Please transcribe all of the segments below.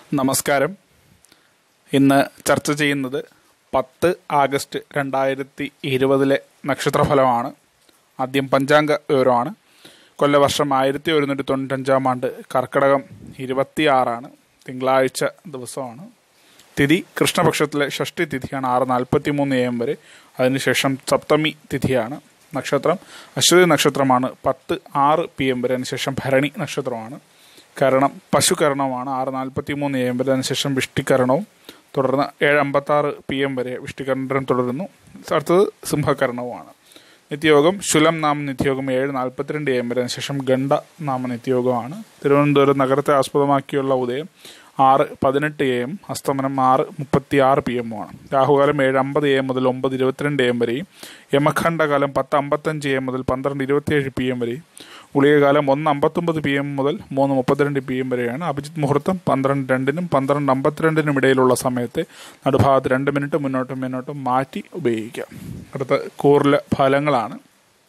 നമസ്കാരം ഇന്ന് ചർച്ച ചെയ്യുന്നത് പത്ത് ആഗസ്റ്റ് രണ്ടായിരത്തി ഇരുപതിലെ നക്ഷത്രഫലമാണ് ആദ്യം പഞ്ചാംഗ വിവരമാണ് കൊല്ലവർഷം ആയിരത്തി ഒരുന്നൂറ്റി തൊണ്ണൂറ്റഞ്ചാം ആണ്ട് കർക്കിടകം ഇരുപത്തിയാറാണ് തിങ്കളാഴ്ച ദിവസമാണ് തിഥി കൃഷ്ണപക്ഷത്തിലെ ഷഷ്ടി തിഥിയാണ് ആറ് നാൽപ്പത്തി മൂന്ന് എം വരെ അതിനുശേഷം സപ്തമി തിഥിയാണ് നക്ഷത്രം അശ്വതി നക്ഷത്രമാണ് പത്ത് ആറ് പി എം വരെ അതിനുശേഷം ഭരണി നക്ഷത്രമാണ് കരണം പശുകരണമാണ് ആറ് നാൽപ്പത്തി മൂന്ന് എം വരെ അതിനുശേഷം വിഷ്ടികരണവും തുടർന്ന് ഏഴ് അമ്പത്താറ് പി എം വരെ വിഷ്ടികരണം തുടരുന്നു അടുത്തത് സിംഹകരണവുമാണ് നിത്യയോഗം ശുലം നാമ നിത്യയോഗം ഏഴ് നാൽപ്പത്തിരണ്ട് എം വരെ അതിനുശേഷം ഗണ്ഡ നാമ നിത്യയോഗമാണ് തിരുവനന്തപുരം നഗരത്തെ ആസ്പദമാക്കിയുള്ള ഉദയം ആറ് പതിനെട്ട് എ എം അസ്തമനം ആറ് മുപ്പത്തി ആറ് പി എമ്മുമാണ് രാഹുകാലം ഏഴ് അമ്പത് എ എം മുതൽ ഒമ്പത് ഇരുപത്തിരണ്ട് എം വരെയും യമഖണ്ഡകാലം പത്ത് അമ്പത്തഞ്ച് എം മുതൽ പന്ത്രണ്ട് ഇരുപത്തിയേഴ് പി എം വരെയും ഗുളികകാലം ഒന്ന് അമ്പത്തൊമ്പത് പി എം മുതൽ മൂന്ന് മുപ്പത്തിരണ്ട് പി എം വരെയാണ് അഭിജിത് മുഹൂർത്തം പന്ത്രണ്ട് രണ്ടിനും പന്ത്രണ്ട് അമ്പത്തിരണ്ടിനും ഇടയിലുള്ള സമയത്ത് നടുഭാഗത്ത് രണ്ട് മിനിറ്റ് മുന്നോട്ടും മുന്നോട്ടും മാറ്റി ഉപയോഗിക്കാം അടുത്ത കൂറിലെ ഫലങ്ങളാണ്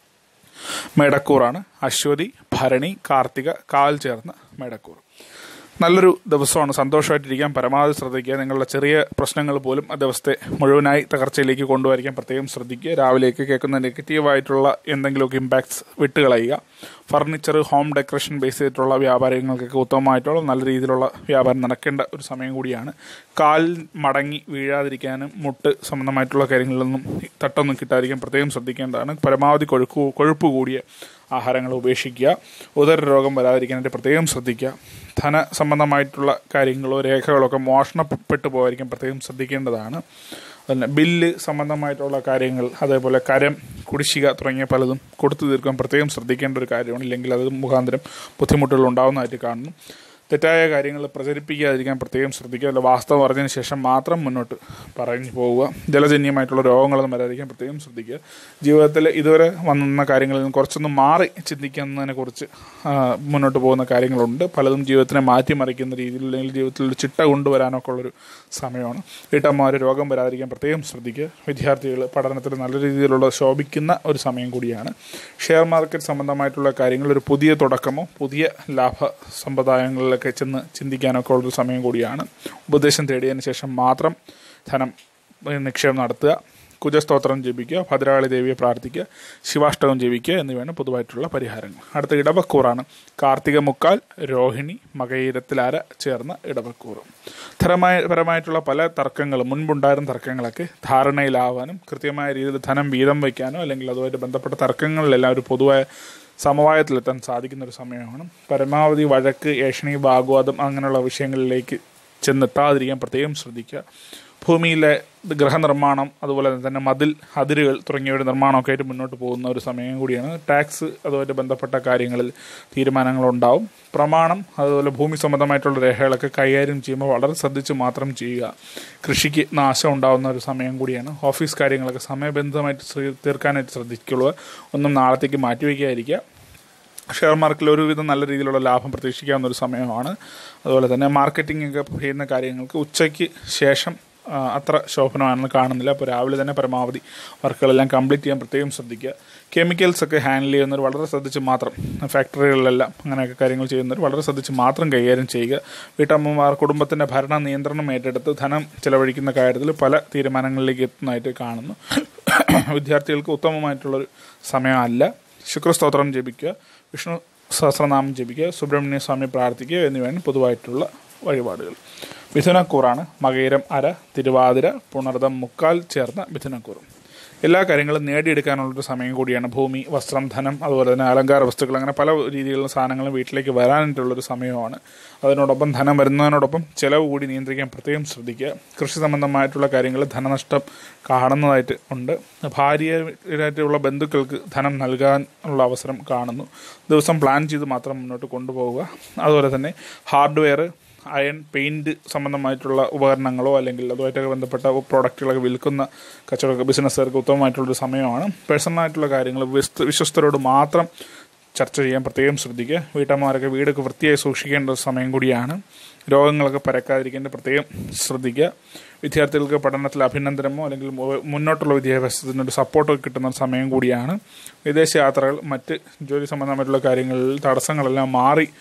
മേടക്കൂറാണ് അശ്വതി ഭരണി കാർത്തിക കാൽ ചേർന്ന മേടക്കൂർ നല്ലൊരു ദിവസമാണ് സന്തോഷമായിട്ടിരിക്കാൻ പരമാവധി ശ്രദ്ധിക്കുക നിങ്ങളുടെ ചെറിയ പ്രശ്നങ്ങൾ പോലും ആ ദിവസത്തെ മുഴുവനായി തകർച്ചയിലേക്ക് കൊണ്ടുവരിക്കാൻ പ്രത്യേകം ശ്രദ്ധിക്കുക രാവിലേക്ക് കേൾക്കുന്ന നെഗറ്റീവായിട്ടുള്ള എന്തെങ്കിലുമൊക്കെ ഇമ്പാക്ട്സ് വിട്ടുകളയുക ഫർണിച്ചർ ഹോം ഡെക്കറേഷൻ ബേസ് ചെയ്തിട്ടുള്ള വ്യാപാരങ്ങൾക്കൊക്കെ ഉത്തമമായിട്ടുള്ള നല്ല രീതിയിലുള്ള വ്യാപാരം നടക്കേണ്ട ഒരു സമയം കൂടിയാണ് കാൽ മടങ്ങി വീഴാതിരിക്കാനും മുട്ട് സംബന്ധമായിട്ടുള്ള കാര്യങ്ങളിലൊന്നും തട്ടൊന്നും കിട്ടാതിരിക്കാൻ പ്രത്യേകം ശ്രദ്ധിക്കേണ്ടതാണ് പരമാവധി കൊഴുക്കു കൊഴുപ്പ് കൂടിയ ആഹാരങ്ങൾ ഉപേക്ഷിക്കുക ഉദര രോഗം വരാതിരിക്കാനായിട്ട് പ്രത്യേകം ശ്രദ്ധിക്കുക ധന സംബന്ധമായിട്ടുള്ള കാര്യങ്ങളോ രേഖകളോ ഒക്കെ മോഷണപ്പെട്ടു പോകാതിരിക്കാൻ പ്രത്യേകം ശ്രദ്ധിക്കേണ്ടതാണ് അതുപോലെ ബില്ല് സംബന്ധമായിട്ടുള്ള കാര്യങ്ങൾ അതേപോലെ കരം കുടിശ്ശിക തുടങ്ങിയ പലതും കൊടുത്തു തീർക്കാൻ പ്രത്യേകം ശ്രദ്ധിക്കേണ്ട ഒരു കാര്യമാണ് ഇല്ലെങ്കിൽ അത് മുഖാന്തരം ബുദ്ധിമുട്ടുകൾ ഉണ്ടാകുന്നതായിട്ട് കാണുന്നു തെറ്റായ കാര്യങ്ങൾ പ്രചരിപ്പിക്കാതിരിക്കാൻ പ്രത്യേകം ശ്രദ്ധിക്കുക അല്ല വാസ്തവം അറിഞ്ഞതിന് ശേഷം മാത്രം മുന്നോട്ട് പറഞ്ഞു പോവുക ജലജന്യമായിട്ടുള്ള രോഗങ്ങളൊന്നും വരാതിരിക്കാൻ പ്രത്യേകം ശ്രദ്ധിക്കുക ജീവിതത്തിൽ ഇതുവരെ വന്ന കാര്യങ്ങളിൽ നിന്ന് കുറച്ചൊന്ന് മാറി ചിന്തിക്കുന്നതിനെ കുറിച്ച് മുന്നോട്ട് പോകുന്ന കാര്യങ്ങളുണ്ട് പലതും ജീവിതത്തിനെ മാറ്റിമറിക്കുന്ന രീതിയിൽ അല്ലെങ്കിൽ ജീവിതത്തിൽ ഒരു ചിട്ട കൊണ്ടുവരാനൊക്കെ ഉള്ളൊരു സമയമാണ് വീട്ടമ്മമാർ രോഗം വരാതിരിക്കാൻ പ്രത്യേകം ശ്രദ്ധിക്കുക വിദ്യാർത്ഥികൾ പഠനത്തിൽ നല്ല രീതിയിലുള്ള ശോഭിക്കുന്ന ഒരു സമയം കൂടിയാണ് ഷെയർ മാർക്കറ്റ് സംബന്ധമായിട്ടുള്ള കാര്യങ്ങൾ ഒരു പുതിയ തുടക്കമോ പുതിയ ലാഭ സമ്പ്രദായങ്ങളിലൊക്കെ ചെന്ന് ചിന്തിക്കാനൊക്കെ ഉള്ളൊരു സമയം കൂടിയാണ് ഉപദേശം തേടിയതിന് ശേഷം മാത്രം ധനം നിക്ഷേപം നടത്തുക കുജസ്തോത്രം ജപിക്കുക ഭദ്രകാളി ദേവിയെ പ്രാർത്ഥിക്കുക ശിവാഷ്ടകം ജപിക്കുക എന്നിവയാണ് പൊതുവായിട്ടുള്ള പരിഹാരങ്ങൾ അടുത്ത ഇടവക്കൂറാണ് കാർത്തിക മുക്കാൽ രോഹിണി മകയിരത്തിലാര ചേർന്ന ഇടവക്കൂറ് ധരമായ പരമായിട്ടുള്ള പല തർക്കങ്ങളും മുൻപുണ്ടായിരുന്ന തർക്കങ്ങളൊക്കെ ധാരണയിലാവാനും കൃത്യമായ രീതിയിൽ ധനം വീതം വയ്ക്കാനോ അല്ലെങ്കിൽ അതുമായിട്ട് ബന്ധപ്പെട്ട തർക്കങ്ങളിലെല്ലാം ഒരു പൊതുവായ സമവായത്തിലെത്താൻ സാധിക്കുന്ന ഒരു സമയമാണ് പരമാവധി വഴക്ക് ഏഷണി ഭാഗവാദം അങ്ങനെയുള്ള വിഷയങ്ങളിലേക്ക് ചെന്നെത്താതിരിക്കാൻ പ്രത്യേകം ശ്രദ്ധിക്കുക ഭൂമിയിലെ ഗൃഹനിർമ്മാണം അതുപോലെ തന്നെ മതിൽ അതിരുകൾ തുടങ്ങിയവയുടെ നിർമ്മാണമൊക്കെ ആയിട്ട് മുന്നോട്ട് പോകുന്ന ഒരു സമയം കൂടിയാണ് ടാക്സ് അതുമായിട്ട് ബന്ധപ്പെട്ട കാര്യങ്ങളിൽ തീരുമാനങ്ങളുണ്ടാവും പ്രമാണം അതുപോലെ ഭൂമി സംബന്ധമായിട്ടുള്ള രേഖകളൊക്കെ കൈകാര്യം ചെയ്യുമ്പോൾ വളരെ ശ്രദ്ധിച്ച് മാത്രം ചെയ്യുക കൃഷിക്ക് നാശം ഉണ്ടാകുന്ന ഒരു സമയം കൂടിയാണ് ഓഫീസ് കാര്യങ്ങളൊക്കെ സമയബന്ധിതമായിട്ട് തീർക്കാനായിട്ട് ശ്രദ്ധിക്കുക ഒന്നും നാളത്തേക്ക് മാറ്റിവെക്കാതിരിക്കുക ഷെയർ മാർക്കറ്റിൽ ഒരുവിധം നല്ല രീതിയിലുള്ള ലാഭം പ്രതീക്ഷിക്കാവുന്ന ഒരു സമയമാണ് അതുപോലെ തന്നെ മാർക്കറ്റിംഗ് ഒക്കെ ചെയ്യുന്ന കാര്യങ്ങൾക്ക് ഉച്ചയ്ക്ക് ശേഷം അത്ര ശോഭനമാണെന്ന് കാണുന്നില്ല അപ്പോൾ രാവിലെ തന്നെ പരമാവധി വർക്കുകളെല്ലാം കംപ്ലീറ്റ് ചെയ്യാൻ പ്രത്യേകം ശ്രദ്ധിക്കുക കെമിക്കൽസ് ഒക്കെ ഹാൻഡിൽ ചെയ്യുന്നവർ വളരെ ശ്രദ്ധിച്ച് മാത്രം ഫാക്ടറികളിലെല്ലാം അങ്ങനെയൊക്കെ കാര്യങ്ങൾ ചെയ്യുന്നവർ വളരെ ശ്രദ്ധിച്ച് മാത്രം കൈകാര്യം ചെയ്യുക വീട്ടമ്മമാർ കുടുംബത്തിൻ്റെ ഭരണ നിയന്ത്രണം ഏറ്റെടുത്ത് ധനം ചിലവഴിക്കുന്ന കാര്യത്തിൽ പല തീരുമാനങ്ങളിലേക്ക് എത്തുന്നതായിട്ട് കാണുന്നു വിദ്യാർത്ഥികൾക്ക് ഉത്തമമായിട്ടുള്ളൊരു സമയമല്ല ശുക്രസ്തോത്രം ജപിക്കുക വിഷ്ണു സഹസ്രനാമം ജപിക്കുക സുബ്രഹ്മണ്യ സ്വാമി പ്രാർത്ഥിക്കുക എന്നിവയാണ് പൊതുവായിട്ടുള്ള വഴിപാടുകൾ മിഥുനക്കൂറാണ് മകയിരം അര തിരുവാതിര പുണർദം മുക്കാൽ ചേർന്ന മിഥുനക്കൂറും എല്ലാ കാര്യങ്ങളും നേടിയെടുക്കാനുള്ളൊരു സമയം കൂടിയാണ് ഭൂമി വസ്ത്രം ധനം അതുപോലെ തന്നെ അലങ്കാര വസ്തുക്കൾ അങ്ങനെ പല രീതിയിലുള്ള സാധനങ്ങളും വീട്ടിലേക്ക് വരാനായിട്ടുള്ളൊരു സമയമാണ് അതിനോടൊപ്പം ധനം വരുന്നതിനോടൊപ്പം ചിലവ് കൂടി നിയന്ത്രിക്കാൻ പ്രത്യേകം ശ്രദ്ധിക്കുക കൃഷി സംബന്ധമായിട്ടുള്ള കാര്യങ്ങൾ ധനനഷ്ടം കാണുന്നതായിട്ട് ഉണ്ട് ഭാര്യയായിട്ടുള്ള ബന്ധുക്കൾക്ക് ധനം നൽകാനുള്ള അവസരം കാണുന്നു ദിവസം പ്ലാൻ ചെയ്ത് മാത്രം മുന്നോട്ട് കൊണ്ടുപോവുക അതുപോലെ തന്നെ ഹാർഡ്വെയർ അയൺ പെയിൻറ് സംബന്ധമായിട്ടുള്ള ഉപകരണങ്ങളോ അല്ലെങ്കിൽ അതുമായിട്ടൊക്കെ ബന്ധപ്പെട്ട പ്രോഡക്റ്റുകളൊക്കെ വിൽക്കുന്ന കച്ചവട ബിസിനസ്സുകാർക്ക് ഉത്തമമായിട്ടുള്ളൊരു സമയമാണ് പേഴ്സണലായിട്ടുള്ള കാര്യങ്ങൾ വിശ്വസ്തരോട് മാത്രം ചർച്ച ചെയ്യാൻ പ്രത്യേകം ശ്രദ്ധിക്കുക വീട്ടമ്മമാരൊക്കെ വീടൊക്കെ വൃത്തിയായി സൂക്ഷിക്കേണ്ട ഒരു സമയം കൂടിയാണ് രോഗങ്ങളൊക്കെ പരക്കാതിരിക്കേണ്ട പ്രത്യേകം ശ്രദ്ധിക്കുക വിദ്യാർത്ഥികൾക്ക് പഠനത്തിൽ അഭിനന്ദനമോ അല്ലെങ്കിൽ മുന്നോട്ടുള്ള വിദ്യാഭ്യാസത്തിന് ഒരു സപ്പോർട്ടൊക്കെ കിട്ടുന്ന ഒരു സമയം കൂടിയാണ് വിദേശ യാത്രകൾ മറ്റ് ജോലി സംബന്ധമായിട്ടുള്ള കാര്യങ്ങളിൽ തടസ്സങ്ങളെല്ലാം മാറി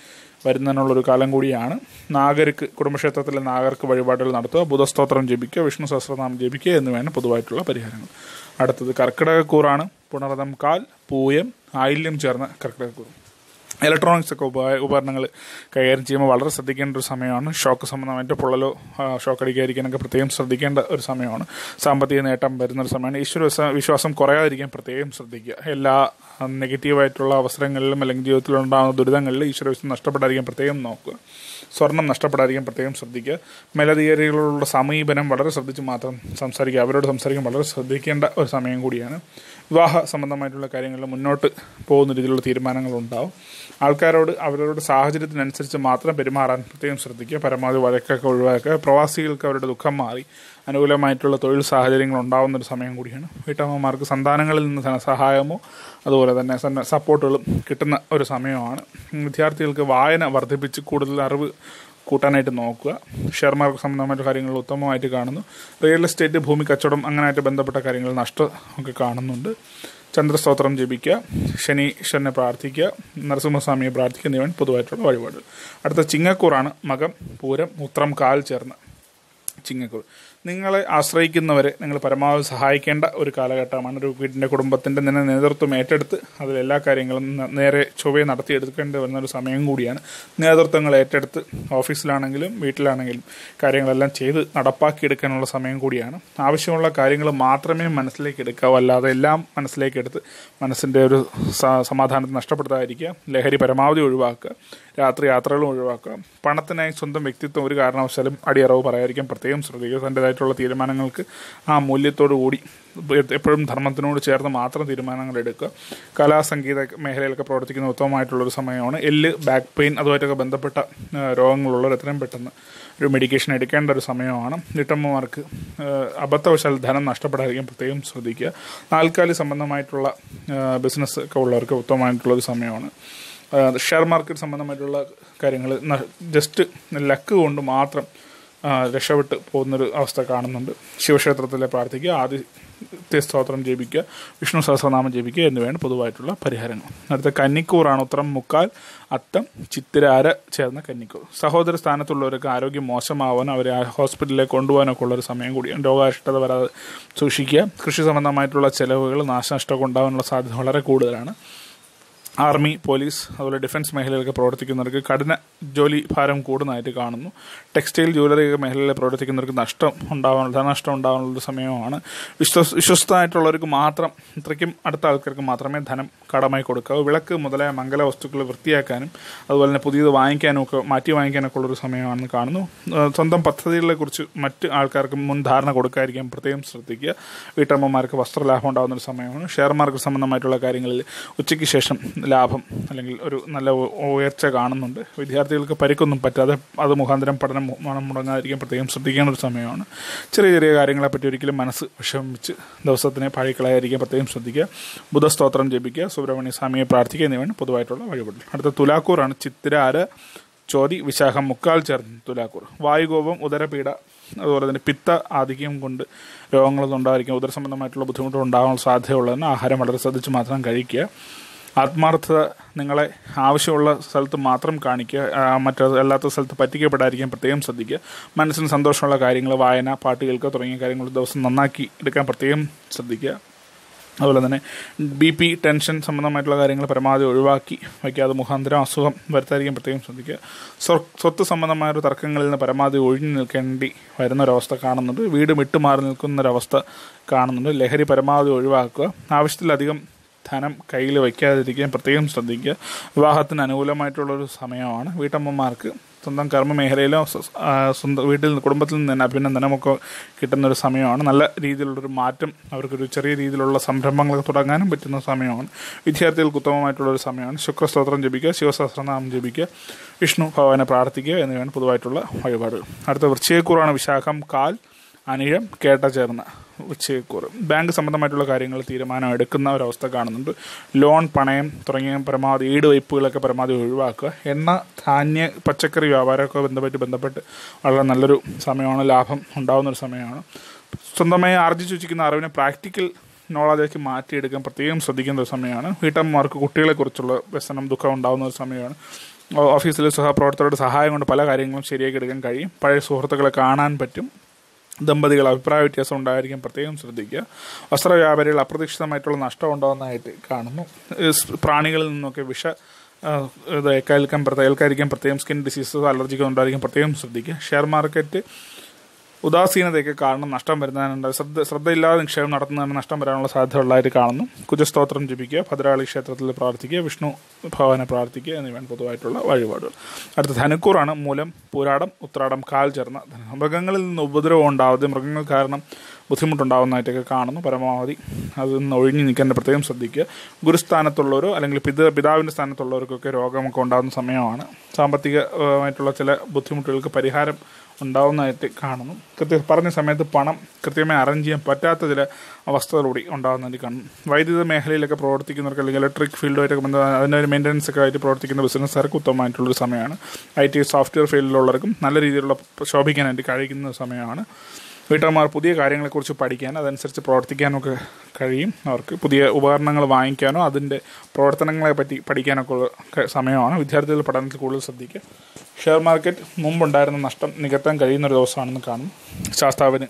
വരുന്നതിനുള്ളൊരു കാലം കൂടിയാണ് നാഗർക്ക് കുടുംബക്ഷേത്രത്തിലെ നാഗർക്ക് വഴിപാടുകൾ നടത്തുക ബുധസ്തോത്രം ജപിക്കുക വിഷ്ണു സഹസ്രനാമം ജപിക്കുക എന്നിവയാണ് പൊതുവായിട്ടുള്ള പരിഹാരങ്ങൾ അടുത്തത് കർക്കിടകക്കൂറാണ് പുണർതം കാൽ പൂയം ആയില്യം ചേർന്ന കർക്കിടകക്കൂർ ഇലക്ട്രോണിക്സ് ഒക്കെ ഉപ ഉപകരണങ്ങൾ കൈകാര്യം ചെയ്യുമ്പോൾ വളരെ ശ്രദ്ധിക്കേണ്ട ഒരു സമയമാണ് ഷോക്ക് സംബന്ധമായിട്ട് പൊള്ളലോ ആ, ഷോക്ക് അടിക്കാതിരിക്കാനൊക്കെ പ്രത്യേകം ശ്രദ്ധിക്കേണ്ട ഒരു സമയമാണ് സാമ്പത്തിക നേട്ടം വരുന്ന ഒരു സമയമാണ് ഈശ്വര വിശ്വാ- വിശ്വാസം കുറയാതിരിക്കാൻ പ്രത്യേകം ശ്രദ്ധിക്കുക എല്ലാ ആ, നെഗറ്റീവായിട്ടുള്ള അവസരങ്ങളിലും അല്ലെങ്കിൽ ജീവിതത്തിൽ ഉണ്ടാകുന്ന ദുരിതങ്ങളിൽ ഈശ്വര വിശ്വാസം നഷ്ടപ്പെടാതിരിക്കാൻ പ്രത്യേകം നോക്കുക സ്വർണം നഷ്ടപ്പെടാതിരിക്കാൻ പ്രത്യേകം ശ്രദ്ധിക്കുക മേലധികാരികളോടുള്ള സമീപനം വളരെ ശ്രദ്ധിച്ച് മാത്രം സംസാരിക്കുക അവരോട് സംസാരിക്കാൻ വളരെ ശ്രദ്ധിക്കേണ്ട ഒരു സമയം കൂടിയാണ് വിവാഹ സംബന്ധമായിട്ടുള്ള കാര്യങ്ങളിൽ മുന്നോട്ട് പോകുന്ന രീതിയിലുള്ള തീരുമാനങ്ങൾ ഉണ്ടാവും ആൾക്കാരോട് അവരവരുടെ സാഹചര്യത്തിനനുസരിച്ച് മാത്രം പെരുമാറാൻ പ്രത്യേകം ശ്രദ്ധിക്കുക പരമാവധി വഴക്കൊക്കെ ഒഴിവാക്കുക പ്രവാസികൾക്ക് അവരുടെ ദുഃഖം മാറി അനുകൂലമായിട്ടുള്ള തൊഴിൽ സാഹചര്യങ്ങൾ ഉണ്ടാവുന്ന ഒരു സമയം കൂടിയാണ് വീട്ടമ്മമാർക്ക് സന്താനങ്ങളിൽ നിന്ന് ധനസഹായമോ അതുപോലെ തന്നെ സന്ന- സപ്പോർട്ടുകളും കിട്ടുന്ന ഒരു സമയമാണ് വിദ്യാർത്ഥികൾക്ക് വായന വർദ്ധിപ്പിച്ച് കൂടുതൽ അറിവ് കൂട്ടാനായിട്ട് നോക്കുക ഷെയർ മാർക്കറ്റ് സംബന്ധമായിട്ട് കാര്യങ്ങൾ ഉത്തമമായിട്ട് കാണുന്നു റിയൽ എസ്റ്റേറ്റ് ഭൂമി കച്ചവടം അങ്ങനെയായിട്ട് ബന്ധപ്പെട്ട കാര്യങ്ങൾ നഷ്ടം ഒക്കെ കാണുന്നുണ്ട് ചന്ദ്രസ്തോത്രം ജപിക്കുക ശനീശ്വരനെ പ്രാർത്ഥിക്കുക നരസിംഹസ്വാമിയെ പ്രാർത്ഥിക്കുക എന്നിവയാണ് പൊതുവായിട്ടുള്ള വഴിപാടുകൾ അടുത്ത ചിങ്ങക്കൂറാണ് മകം പൂരം ഉത്രം കാൽ ചേർന്ന് ചിങ്ങക്കൂർ നിങ്ങളെ ആശ്രയിക്കുന്നവരെ നിങ്ങൾ പരമാവധി സഹായിക്കേണ്ട ഒരു കാലഘട്ടമാണ് ഒരു വീടിൻ്റെ കുടുംബത്തിൻ്റെ തന്നെ നേതൃത്വം ഏറ്റെടുത്ത് അതിൽ എല്ലാ കാര്യങ്ങളും ന- നേരെ ചൊവ്വയെ നടത്തിയെടുക്കേണ്ടി വരുന്ന ഒരു സമയം കൂടിയാണ് നേതൃത്വങ്ങൾ ഏറ്റെടുത്ത് ഓഫീസിലാണെങ്കിലും വീട്ടിലാണെങ്കിലും കാര്യങ്ങളെല്ലാം ചെയ്ത് നടപ്പാക്കിയെടുക്കാനുള്ള സമയം കൂടിയാണ് ആവശ്യമുള്ള കാര്യങ്ങൾ മാത്രമേ മനസ്സിലേക്ക് എടുക്കാവൂ അല്ലാതെ എല്ലാം മനസ്സിലേക്ക് എടുത്ത് മനസ്സിൻ്റെ ഒരു സ- സമാധാനത്തെ നഷ്ടപ്പെടുത്താതിരിക്കുക ലഹരി പരമാവധി ഒഴിവാക്കുക രാത്രി യാത്രകളും ഒഴിവാക്കുക പണത്തിനായി സ്വന്തം വ്യക്തിത്വം ഒരു കാരണവശാലും അടിയറവ് പറയാതിരിക്കാൻ പ്രത്യേകം ശ്രദ്ധിക്കുക തൻ്റെതായിട്ടുള്ള തീരുമാനങ്ങൾക്ക് ആ മൂല്യത്തോടു കൂടി എപ്പോഴും ധർമ്മത്തിനോട് ചേർന്ന് മാത്രം തീരുമാനങ്ങൾ എടുക്കുക കലാ സംഗീത മേഖലയിലൊക്കെ പ്രവർത്തിക്കുന്ന ഉത്തമമായിട്ടുള്ളൊരു സമയമാണ് എല്ല് ബാക്ക് പെയിൻ അതുമായിട്ടൊക്കെ ബന്ധപ്പെട്ട ആ, രോഗങ്ങളുള്ളവർ എത്രയും പെട്ടെന്ന് ഒരു മെഡിക്കേഷൻ എടുക്കേണ്ട ഒരു സമയമാണ് വീട്ടമ്മമാർക്ക് ആ, അബദ്ധവശാൽ ധനം നഷ്ടപ്പെടാതിരിക്കാൻ പ്രത്യേകം ശ്രദ്ധിക്കുക നാൽക്കാലി സംബന്ധമായിട്ടുള്ള ബിസിനസ് ഒക്കെ ഉള്ളവർക്ക് ഉത്തമമായിട്ടുള്ള ഒരു സമയമാണ് ആ, ഷെയർ മാർക്കറ്റ് സംബന്ധമായിട്ടുള്ള കാര്യങ്ങൾ ജസ്റ്റ് ലക്ക് കൊണ്ട് മാത്രം ആ, രക്ഷപ്പെട്ട് പോകുന്നൊരു അവസ്ഥ കാണുന്നുണ്ട് ശിവക്ഷേത്രത്തിലെ പ്രാർത്ഥിക്കുക ആദ്യ സ്തോത്രം ജപിക്കുക വിഷ്ണു സഹസ്രനാമം ജപിക്കുക എന്നിവയാണ് പൊതുവായിട്ടുള്ള പരിഹാരങ്ങൾ അടുത്ത കന്നിക്കൂറാണ് ഉത്തരം മുക്കാൽ അത്തം ചിത്തിരാര ചേർന്ന കന്നിക്കൂർ സഹോദര സ്ഥാനത്തുള്ളവർക്ക് ആരോഗ്യം മോശമാവാൻ അവരെ ആ ഹോസ്പിറ്റലിലേക്ക് കൊണ്ടുപോകാനൊക്കെ ഉള്ള ഒരു സമയം കൂടിയാണ് രോഗാരിഷ്ടത വരാതെ സൂക്ഷിക്കുക കൃഷി സംബന്ധമായിട്ടുള്ള ചെലവുകൾ നാശനഷ്ടമൊക്കെ ഉണ്ടാകാനുള്ള സാധ്യത വളരെ കൂടുതലാണ് ആർമി പോലീസ് അതുപോലെ ഡിഫൻസ് മേഖലയിലൊക്കെ പ്രവർത്തിക്കുന്നവർക്ക് കഠിന ജോലി ഭാരം കൂടുന്നതായിട്ട് കാണുന്നു ടെക്സ്റ്റൈൽ ജ്വല്ലറി മേഖലയിൽ പ്രവർത്തിക്കുന്നവർക്ക് നഷ്ടം ഉണ്ടാവാനുള്ള ധനനഷ്ടം ഉണ്ടാവാനുള്ള ഒരു സമയമാണ് വിശ്വസ് വിശ്വസ്തമായിട്ടുള്ളവർക്ക് മാത്രം ഇത്രയ്ക്കും അടുത്ത ആൾക്കാർക്ക് മാത്രമേ ധനം കടമായി കൊടുക്കാവൂ വിളക്ക് മുതലായ മംഗല വസ്തുക്കൾ വൃത്തിയാക്കാനും അതുപോലെ തന്നെ പുതിയത് വാങ്ങിക്കാനും ഒക്കെ മാറ്റി വാങ്ങിക്കാനൊക്കെ ഉള്ളൊരു സമയമാണെന്ന് കാണുന്നു ഏഹ് സ്വന്തം പദ്ധതികളെ കുറിച്ച് മറ്റ് ആൾക്കാർക്ക് മുൻധാരണ കൊടുക്കാതിരിക്കാൻ പ്രത്യേകം ശ്രദ്ധിക്കുക വീട്ടമ്മമാർക്ക് വസ്ത്രലാഭം ഉണ്ടാകുന്ന ഒരു സമയമാണ് ഷെയർ മാർക്കറ്റ് സംബന്ധമായിട്ടുള്ള കാര്യങ്ങളിൽ ഉച്ചയ്ക്ക് ശേഷം ലാഭം അല്ലെങ്കിൽ ഒരു നല്ല ഉ- ഉയർച്ച കാണുന്നുണ്ട് വിദ്യാർത്ഥികൾക്ക് പരിക്കൊന്നും പറ്റാതെ അത് മുഖാന്തരം പഠനം മു- മണം മുടങ്ങാതിരിക്കാൻ പ്രത്യേകം ശ്രദ്ധിക്കേണ്ട ഒരു സമയമാണ് ചെറിയ ചെറിയ കാര്യങ്ങളെപ്പറ്റി ഒരിക്കലും മനസ്സ് വിഷമിച്ച് ദിവസത്തിനെ പാഴിക്കളയായിരിക്കാൻ പ്രത്യേകം ശ്രദ്ധിക്കുക ബുധസ്തോത്രം ജപിക്കുക സുബ്രഹ്മണ്യ സ്വാമിയെ പ്രാർത്ഥിക്കുക എന്നിവയാണ് പൊതുവായിട്ടുള്ള വഴിപാടുകൾ അടുത്ത തുലാക്കൂറാണ് ചിത്തിരാര ചോതി വിശാഖം മുക്കാൽ ചേർന്ന് തുലാക്കൂർ വായുകോപം ഉദരപീഡ അതുപോലെ തന്നെ പിത്ത ആധിക്യം കൊണ്ട് രോഗങ്ങളൊന്നും ഉണ്ടായിരിക്കും ഉദര സംബന്ധമായിട്ടുള്ള ബുദ്ധിമുട്ടുകൾ ഉണ്ടാകാൻ സാധ്യതയുള്ളതിന് ആഹാരം വളരെ ശ്രദ്ധിച്ച് മാത്രം കഴിക്കുക ആത്മാർത്ഥത നിങ്ങളെ ആവശ്യമുള്ള സ്ഥലത്ത് മാത്രം കാണിക്കുക ആ, മറ്റു അല്ലാത്ത സ്ഥലത്ത് പറ്റിക്കപ്പെടാതിരിക്കാൻ പ്രത്യേകം ശ്രദ്ധിക്കുക മനസ്സിന് സന്തോഷമുള്ള കാര്യങ്ങൾ വായന പാട്ട് കേൾക്കുക തുടങ്ങിയ കാര്യങ്ങൾ ദിവസം നന്നാക്കി എടുക്കാൻ പ്രത്യേകം ശ്രദ്ധിക്കുക അതുപോലെ തന്നെ ബി പി ടെൻഷൻ സംബന്ധമായിട്ടുള്ള കാര്യങ്ങൾ പരമാവധി ഒഴിവാക്കി വയ്ക്കാതെ മുഖാന്തരം അസുഖം വരുത്താതിരിക്കാൻ പ്രത്യേകം ശ്രദ്ധിക്കുക സ്വ- സ്വത്ത് സംബന്ധമായ ഒരു തർക്കങ്ങളിൽ നിന്ന് പരമാവധി ഒഴിഞ്ഞു നിൽക്കേണ്ടി വരുന്ന ഒരവസ്ഥ കാണുന്നുണ്ട് വീട് വിട്ടുമാറി നിൽക്കുന്ന ഒരവസ്ഥ കാണുന്നുണ്ട് ലഹരി പരമാവധി ഒഴിവാക്കുക ആവശ്യത്തിലധികം ധനം കയ്യിൽ വയ്ക്കാതിരിക്കാൻ പ്രത്യേകം ശ്രദ്ധിക്കുക വിവാഹത്തിന് അനുകൂലമായിട്ടുള്ളൊരു സമയമാണ് വീട്ടമ്മമാർക്ക് സ്വന്തം കർമ്മ മേഖലയിലോ സ്വ- ആ, സ്വന്തം വീട്ടിൽ നിന്ന് കുടുംബത്തിൽ നിന്ന് തന്നെ അഭിനന്ദനമൊക്കെ കിട്ടുന്ന ഒരു സമയമാണ് നല്ല രീതിയിലുള്ളൊരു മാറ്റം അവർക്കൊരു ചെറിയ രീതിയിലുള്ള സംരംഭങ്ങളൊക്കെ തുടങ്ങാനും പറ്റുന്ന സമയമാണ് വിദ്യാർത്ഥികൾക്ക് ഉത്തമമായിട്ടുള്ളൊരു സമയമാണ് ശുക്രസ്തോത്രം ജപിക്കുക ശിവസഹസ്രനാമം ജപിക്കുക വിഷ്ണു ഭഗവാനെ പ്രാർത്ഥിക്കുക എന്നിവയാണ് പൊതുവായിട്ടുള്ള വഴിപാടുകൾ അടുത്ത വൃശ്ചികക്കൂറാണ് വിശാഖം കാൽ അനിഴം കേട്ട ചേർന്ന ഉച്ചയക്കൂർ ബാങ്ക് സംബന്ധമായിട്ടുള്ള കാര്യങ്ങൾ തീരുമാനം എടുക്കുന്ന ഒരവസ്ഥ കാണുന്നുണ്ട് ലോൺ പണയം തുടങ്ങിയ പരമാവധി ഈട് വയ്പ്പുകളൊക്കെ പരമാവധി ഒഴിവാക്കുക എണ്ണ ധാന്യ പച്ചക്കറി വ്യാപാരമൊക്കെ ബന്ധപ്പെട്ട് ബന്ധപ്പെട്ട് വളരെ നല്ലൊരു സമയമാണ് ലാഭം ഉണ്ടാകുന്ന ഒരു സമയമാണ് സ്വന്തമായി ആർജിച്ചു വെച്ചിരിക്കുന്ന അറിവിനെ പ്രാക്ടിക്കൽ നോളജാക്കി മാറ്റിയെടുക്കാൻ പ്രത്യേകം ശ്രദ്ധിക്കേണ്ട ഒരു സമയമാണ് വീട്ടമ്മമാർക്ക് കുട്ടികളെക്കുറിച്ചുള്ള വ്യസനം ദുഃഖം ഉണ്ടാകുന്ന ഒരു സമയമാണ് ഓ- ഓഫീസിലെ സഹപ്രവർത്തകരുടെ സഹായം കൊണ്ട് പല കാര്യങ്ങളും ശരിയാക്കി എടുക്കാൻ കഴിയും പഴയ സുഹൃത്തുക്കളെ കാണാൻ പറ്റും ദമ്പതികൾ അഭിപ്രായ വ്യത്യാസം ഉണ്ടായിരിക്കും പ്രത്യേകം ശ്രദ്ധിക്കുക വസ്ത്ര വ്യാപാരികൾ അപ്രതീക്ഷിതമായിട്ടുള്ള നഷ്ടം ഉണ്ടാകുന്നതായിട്ട് കാണുന്നു ഏഹ് സ് പ്രാണികളിൽ നിന്നൊക്കെ വിഷ ആ, ഇത് ഏൽക്കാൻ പ്രത്യേകം ഏൽക്കാതിരിക്കാൻ പ്രത്യേകം സ്കിൻ ഡിസീസസ് അലർജികൾ ഉണ്ടായിരിക്കും പ്രത്യേകം ശ്രദ്ധിക്കുക ഷെയർ മാർക്കറ്റ് ഉദാസീനതയ്ക്ക് കാരണം നഷ്ടം വരുന്നതിനുണ്ട് ശ്രദ്ധ ശ്രദ്ധയില്ലാതെ നിക്ഷേപം നടത്തുന്നതിന് നഷ്ടം വരാനുള്ള സാധ്യത ഉള്ളതായിട്ട് കാണുന്നു കുജസ്തോത്രം ജപിക്കുക ഭദ്രാളി ക്ഷേത്രത്തിൽ പ്രാർത്ഥിക്കുക വിഷ്ണു ഭഗവാനെ പ്രാർത്ഥിക്കുക എന്നിവയാണ് പൊതുവായിട്ടുള്ള വഴിപാടുകൾ അടുത്ത ധനുക്കൂറാണ് മൂലം പൂരാടം ഉത്രാടം കാൽ ചേർന്ന ധനം. മൃഗങ്ങളിൽ നിന്ന് ഉപദ്രവം ഉണ്ടാവാതെ മൃഗങ്ങൾ കാരണം ബുദ്ധിമുട്ടുണ്ടാവുന്നതായിട്ടൊക്കെ കാണുന്നു പരമാവധി അതിൽ നിന്ന് ഒഴിഞ്ഞു നിൽക്കാൻ പ്രത്യേകം ശ്രദ്ധിക്കുക ഗുരുസ്ഥാനത്തുള്ളവരോ അല്ലെങ്കിൽ പിത പിതാവിൻ്റെ സ്ഥാനത്തുള്ളവർക്കൊക്കെ രോഗമൊക്കെ ഉണ്ടാകുന്ന സമയമാണ് സാമ്പത്തികമായിട്ടുള്ള ചില ബുദ്ധിമുട്ടുകൾക്ക് പരിഹാരം ഉണ്ടാവുന്നതായിട്ട് കാണുന്നു കൃത്യ പറഞ്ഞ സമയത്ത് പണം കൃത്യമായി അറേഞ്ച് ചെയ്യാൻ പറ്റാത്ത ചില അവസ്ഥകളൂടി ഉണ്ടാകുന്നതായിട്ട് കാണുന്നു വൈദ്യുത മേഖലയിലൊക്കെ പ്രവർത്തിക്കുന്നവർക്ക് അല്ലെങ്കിൽ ഇലക്ട്രിക് ഫീൽഡുമായിട്ടൊക്കെ ബന്ധം അതിൻ്റെ ഒരു മെയിൻ്റനൻസ് ഒക്കെ ആയിട്ട് പ്രവർത്തിക്കുന്ന ബിസിനസ്സുകാർക്ക് ഉത്തമമായിട്ടുള്ളൊരു സമയമാണ് ഐ ടി സോഫ്റ്റ്വെയർ ഫീൽഡിലുള്ളവർക്കും നല്ല രീതിയിലുള്ള ശോഭിക്കാനായിട്ട് കഴിക്കുന്ന സമയമാണ് വീട്ടമ്മമാർ പുതിയ കാര്യങ്ങളെക്കുറിച്ച് പഠിക്കാനും അതനുസരിച്ച് പ്രവർത്തിക്കാനൊക്കെ കഴിയും അവർക്ക് പുതിയ ഉപകരണങ്ങൾ വാങ്ങിക്കാനോ അതിൻ്റെ പ്രവർത്തനങ്ങളെ പറ്റി പഠിക്കാനൊക്കെ ഉള്ള ക- സമയമാണ് വിദ്യാർത്ഥികൾ പഠനത്തിൽ കൂടുതൽ ശ്രദ്ധിക്കുക ഷെയർ മാർക്കറ്റ് മുമ്പുണ്ടായിരുന്ന നഷ്ടം നികത്താൻ കഴിയുന്ന ഒരു ദിവസമാണെന്ന് കാണും ശാസ്താവിന്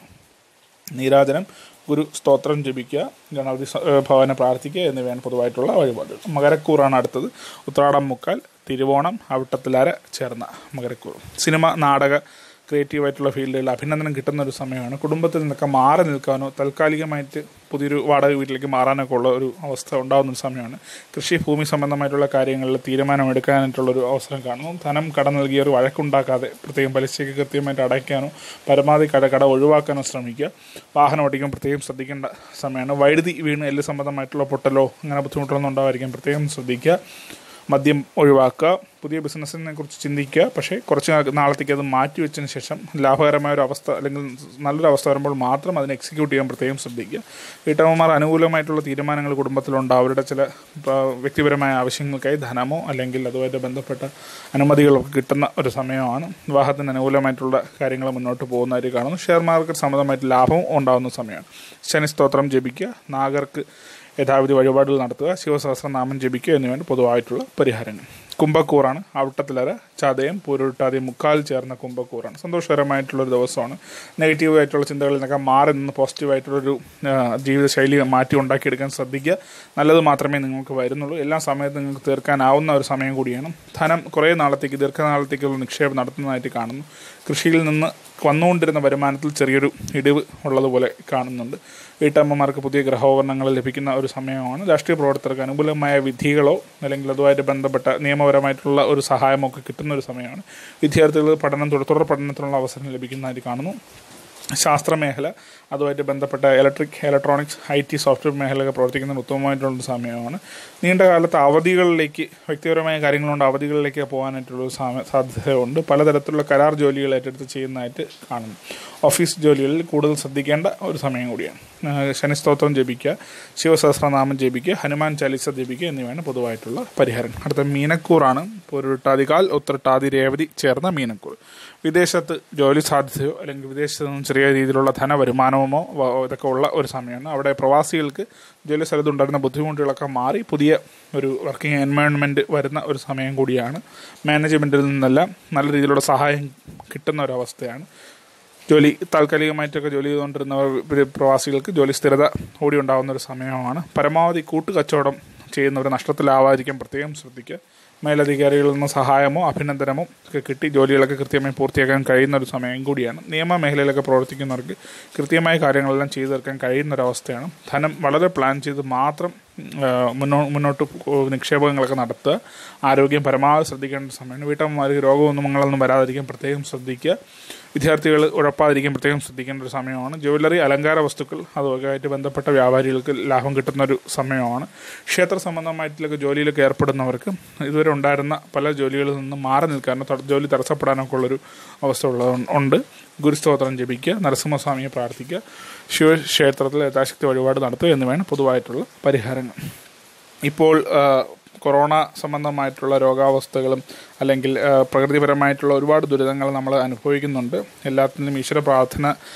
നീരാജനം ഗുരു സ്തോത്രം ജപിക്കുക ഗണപതി സ- ഏഹ് ഭവനെ പ്രാർത്ഥിക്കുക എന്നിവയാണ് പൊതുവായിട്ടുള്ള വഴിപാടുകൾ മകരക്കൂറാണ് അടുത്തത് ഉത്രാടം മുക്കാൽ തിരുവോണം അവിട്ടത്തിലാര ചേർന്ന മകരക്കൂർ സിനിമ നാടക ക്രിയേറ്റീവായിട്ടുള്ള ഫീൽഡുകളിൽ അഭിനന്ദനം കിട്ടുന്ന ഒരു സമയമാണ് കുടുംബത്തിൽ നിന്നൊക്കെ മാറി നിൽക്കാനോ താൽക്കാലികമായിട്ട് പുതിയൊരു വാടക വീട്ടിലേക്ക് മാറാനൊക്കെ ഉള്ള ഒരു അവസ്ഥ ഉണ്ടാകുന്ന ഒരു സമയമാണ് കൃഷി ഭൂമി സംബന്ധമായിട്ടുള്ള കാര്യങ്ങളിൽ തീരുമാനമെടുക്കാനായിട്ടുള്ളൊരു അവസരം കാണുന്നു ധനം കട നൽകിയ ഒരു വഴക്കുണ്ടാക്കാതെ പ്രത്യേകം പലിശയ്ക്ക് കൃത്യമായിട്ട് അടയ്ക്കാനോ പരമാവധി കട കട ഒഴിവാക്കാനോ ശ്രമിക്കുക വാഹനം ഓടിക്കാൻ പ്രത്യേകം ശ്രദ്ധിക്കേണ്ട സമയമാണ് വൈദ്യുതി വീണ് എല്ല് സംബന്ധമായിട്ടുള്ള പൊട്ടലോ അങ്ങനെ ബുദ്ധിമുട്ടൊന്നും ഉണ്ടാവാതിരിക്കാൻ പ്രത്യേകം ശ്രദ്ധിക്കുക മദ്യം ഒഴിവാക്കുക പുതിയ ബിസിനസ്സിനെ കുറിച്ച് ചിന്തിക്കുക പക്ഷേ കുറച്ച് നാ- നാളത്തേക്ക് അത് മാറ്റി വെച്ചതിന് ശേഷം ലാഭകരമായ ഒരു അവസ്ഥ അല്ലെങ്കിൽ നല്ലൊരു അവസ്ഥ വരുമ്പോൾ മാത്രം അതിനെ എക്സിക്യൂട്ട് ചെയ്യാൻ പ്രത്യേകം ശ്രദ്ധിക്കുക വീട്ടമ്മമാർ അനുകൂലമായിട്ടുള്ള തീരുമാനങ്ങൾ കുടുംബത്തിലുണ്ട് അവരുടെ ചില ആ, വ്യക്തിപരമായ ആവശ്യങ്ങൾക്കായി ധനമോ അല്ലെങ്കിൽ അതുമായിട്ട് ബന്ധപ്പെട്ട അനുമതികളൊക്കെ കിട്ടുന്ന ഒരു സമയമാണ് വിവാഹത്തിന് അനുകൂലമായിട്ടുള്ള കാര്യങ്ങൾ മുന്നോട്ട് പോകുന്നതായിട്ട് കാണുന്നു ഷെയർ മാർക്കറ്റ് സംബന്ധമായിട്ട് ലാഭവും ഉണ്ടാകുന്ന സമയമാണ് ശനി സ്തോത്രം ജപിക്കുക നാഗർക്ക് യഥാവിധി വഴിപാടുകൾ നടത്തുക ശിവസഹസ്രനാമം ജപിക്കുക എന്നിവയാണ് പൊതുവായിട്ടുള്ള പരിഹാരങ്ങൾ കുംഭക്കൂറാണ് അവിട്ടത്തിലര ചതയം പൂരുട്ടാതി മുക്കാൽ ചേർന്ന കുംഭക്കൂറാണ് സന്തോഷകരമായിട്ടുള്ളൊരു ദിവസമാണ് നെഗറ്റീവ് ആയിട്ടുള്ള ചിന്തകളിൽ നിന്നൊക്കെ മാറി നിന്ന് പോസിറ്റീവായിട്ടുള്ളൊരു ആ, ജീവിതശൈലി മാറ്റി ഉണ്ടാക്കിയെടുക്കാൻ ശ്രദ്ധിക്കുക നല്ലത് മാത്രമേ നിങ്ങൾക്ക് വരുന്നുള്ളൂ എല്ലാ സമയത്തും നിങ്ങൾക്ക് തീർക്കാനാവുന്ന ഒരു സമയം കൂടിയാണ് ധനം കുറേ നാളത്തേക്ക് ദീർഘനാളത്തേക്കുള്ള നിക്ഷേപം നടത്തുന്നതായിട്ട് കാണുന്നു കൃഷിയിൽ നിന്ന് വന്നുകൊണ്ടിരുന്ന വരുമാനത്തിൽ ചെറിയൊരു ഇടിവ് ഉള്ളതുപോലെ കാണുന്നുണ്ട് വീട്ടമ്മമാർക്ക് പുതിയ ഗ്രഹോപകരണങ്ങൾ ലഭിക്കുന്ന ഒരു സമയമാണ് രാഷ്ട്രീയ പ്രവർത്തകർക്ക് അനുകൂലമായ വിധികളോ അല്ലെങ്കിൽ അതുമായിട്ട് ബന്ധപ്പെട്ട നിയമപരമായിട്ടുള്ള ഒരു സഹായമോ ഒക്കെ കിട്ടുന്ന ഒരു സമയമാണ് വിദ്യാർത്ഥികൾ പഠനം തുടർ തുടർ പഠനത്തിനുള്ള അവസരം ലഭിക്കുന്നതായിട്ട് കാണുന്നു ശാസ്ത്രമേഖല അതുമായിട്ട് ബന്ധപ്പെട്ട electric electronics I T software മേഖലയൊക്കെ പ്രവർത്തിക്കുന്ന ഉത്തമമായിട്ടുള്ള സമയമാണ് നീണ്ട കാലത്ത് അവധികളിലേക്ക് വ്യക്തിപരമായ കാര്യങ്ങളുണ്ട് അവധികളിലേക്ക് പോകാനായിട്ടുള്ള സമയ സാധ്യതയുണ്ട് പലതരത്തിലുള്ള കരാർ ജോലികൾ ഏറ്റെടുത്ത് ചെയ്യുന്നതായിട്ട് കാണുന്നു ഓഫീസ് ജോലികളിൽ കൂടുതൽ ശ്രദ്ധിക്കേണ്ട ഒരു സമയം കൂടിയാണ് ആ, ശനിസ്തോത്രം ജപിക്കുക ശിവസഹസ്രനാമം ജപിക്കുക ഹനുമാൻ ചാലിസ ജപിക്കുക എന്നിവയാണ് പൊതുവായിട്ടുള്ള പരിഹാരം അടുത്ത മീനക്കൂറാണ് പൊരുട്ടാതികാൽ ഉത്രട്ടാതി രേവതി ചേർന്ന മീനക്കൂർ വിദേശത്ത് ജോലി സാധ്യതയോ അല്ലെങ്കിൽ വിദേശത്ത് നിന്നും ചെറിയ രീതിയിലുള്ള ധനവരുമാനമോ വ- ഇതൊക്കെ ഉള്ള ഒരു സമയമാണ് അവിടെ പ്രവാസികൾക്ക് ജോലി സ്ഥലത്ത് ഉണ്ടായിരുന്ന ബുദ്ധിമുട്ടുകളൊക്കെ മാറി പുതിയ ഒരു വർക്കിംഗ് എൻവയോൺമെൻറ്റ് വരുന്ന ഒരു സമയം കൂടിയാണ് മാനേജ്മെൻറ്റിൽ നിന്നെല്ലാം നല്ല രീതിയിലുള്ള സഹായം കിട്ടുന്ന ഒരു അവസ്ഥയാണ് ജോലി താൽക്കാലികമായിട്ടൊക്കെ ജോലി ചെയ്തുകൊണ്ടിരുന്നവർ പ്ര- പ്രവാസികൾക്ക് ജോലി സ്ഥിരത കൂടി ഉണ്ടാകുന്ന ഒരു സമയമാണ് പരമാവധി കൂട്ടുകച്ചവടം ചെയ്യുന്നവർ നഷ്ടത്തിലാവാതിരിക്കാൻ പ്രത്യേകം ശ്രദ്ധിക്കുക മേലധികാരികളിൽ നിന്ന് സഹായമോ അഭിനന്ദനമോ ഒക്കെ കിട്ടി ജോലികളൊക്കെ കൃത്യമായി പൂർത്തിയാക്കാൻ കഴിയുന്ന ഒരു സമയം കൂടിയാണ് നിയമ മേഖലയിലൊക്കെ പ്രവർത്തിക്കുന്നവർക്ക് കൃത്യമായ കാര്യങ്ങളെല്ലാം ചെയ്തു തീർക്കാൻ കഴിയുന്ന ഒരു അവസ്ഥയാണ് ധനം വളരെ പ്ലാൻ ചെയ്ത് മാത്രം ആ, മുന്നോ മുന്നോട്ട് പോ- നിക്ഷേപങ്ങളൊക്കെ നടത്തുക ആരോഗ്യം പരമാവധി ശ്രദ്ധിക്കേണ്ട ഒരു സമയമാണ് വീട്ടമ്മമാർക്ക് രോഗമൊന്നും മങ്ങളൊന്നും വരാതിരിക്കാൻ പ്രത്യേകം ശ്രദ്ധിക്കുക വിദ്യാർത്ഥികൾ ഉഴപ്പാതിരിക്കാൻ പ്രത്യേകം ശ്രദ്ധിക്കേണ്ട ഒരു സമയമാണ് ജ്വല്ലറി അലങ്കാര വസ്തുക്കൾ അതൊക്കെ ആയിട്ട് ബന്ധപ്പെട്ട വ്യാപാരികൾക്ക് ലാഭം കിട്ടുന്ന ഒരു സമയമാണ് ക്ഷേത്ര സംബന്ധമായിട്ടുള്ള ജോലിയിലൊക്കെ ഏർപ്പെടുന്നവർക്ക് ഇതുവരെ ഉണ്ടായിരുന്ന പല ജോലികളിൽ നിന്ന് മാറി നിൽക്കാനോ ത- ജോലി തടസ്സപ്പെടാനൊക്കെ ഉള്ളൊരു അവസ്ഥ ഉള്ള ഉണ്ട് ഗുരുസ്തോത്രം ജപിക്കുക നരസിംഹസ്വാമിയെ പ്രാർത്ഥിക്കുക ശിവക്ഷേത്രത്തിൽ യഥാശക്തി വഴിപാട് നടത്തുക എന്നിവയാണ് പൊതുവായിട്ടുള്ള പരിഹാരങ്ങൾ ഇപ്പോൾ ആ, കൊറോണ സംബന്ധമായിട്ടുള്ള രോഗാവസ്ഥകളും അല്ലെങ്കിൽ ആ, പ്രകൃതിപരമായിട്ടുള്ള ഒരുപാട് ദുരിതങ്ങൾ നമ്മൾ അനുഭവിക്കുന്നുണ്ട് എല്ലാത്തിനും ഈശ്വര പ്രാർത്ഥന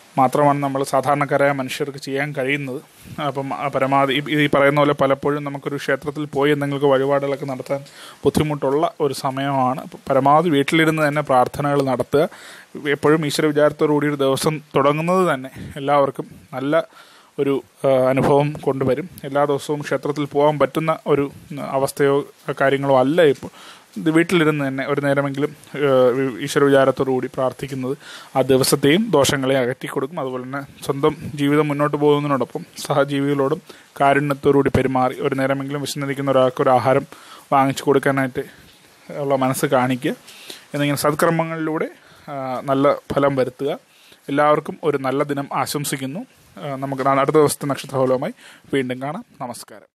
മാത്രമാണ് നമ്മൾ സാധാരണക്കാരായ മനുഷ്യർക്ക് ചെയ്യാൻ കഴിയുന്നത് അപ്പം ആ പരമാവധി ഈ- ഈ പറയുന്ന പോലെ പലപ്പോഴും നമുക്കൊരു ക്ഷേത്രത്തിൽ പോയി എന്തെങ്കിലും വഴിപാടുകളൊക്കെ നടത്താൻ ബുദ്ധിമുട്ടുള്ള ഒരു സമയമാണ് അപ്പം പരമാവധി വീട്ടിലിരുന്ന് തന്നെ പ്രാർത്ഥനകൾ നടത്തുക എപ്പോഴും ഈശ്വര വിചാരത്തോടുകൂടി ഒരു ദിവസം തുടങ്ങുന്നത് തന്നെ എല്ലാവർക്കും നല്ല ഒരു ആ, അനുഭവം കൊണ്ടുവരും എല്ലാ ദിവസവും ക്ഷേത്രത്തിൽ പോകാൻ പറ്റുന്ന ഒരു ഉം, അവസ്ഥയോ കാര്യങ്ങളോ അല്ല ഇപ്പോൾ ഇത് വീട്ടിലിരുന്ന് തന്നെ ഒരു നേരമെങ്കിലും ഏഹ്, ഈശ്വര വിചാരത്തോടുകൂടി പ്രാർത്ഥിക്കുന്നത് ആ ദിവസത്തെയും ദോഷങ്ങളെ അകറ്റി കൊടുക്കും അതുപോലെ തന്നെ സ്വന്തം ജീവിതം മുന്നോട്ട് പോകുന്നതിനോടൊപ്പം സഹജീവികളോടും കാരുണ്യത്തോടുകൂടി പെരുമാറി ഒരു നേരമെങ്കിലും വിശന്നിരിക്കുന്ന ഒരാൾക്ക് ഒരു ആഹാരം വാങ്ങിച്ചു കൊടുക്കാനായിട്ട് ഉള്ള മനസ്സ് കാണിക്കുക എന്നിങ്ങനെ സത്കർമ്മങ്ങളിലൂടെ ആ, നല്ല ഫലം വരുത്തുക എല്ലാവർക്കും ഒരു നല്ല ദിനം ആശംസിക്കുന്നു ആ, നമുക്ക് നാ- അടുത്ത ദിവസത്തെ നക്ഷത്രഫലവുമായി വീണ്ടും കാണാം നമസ്കാരം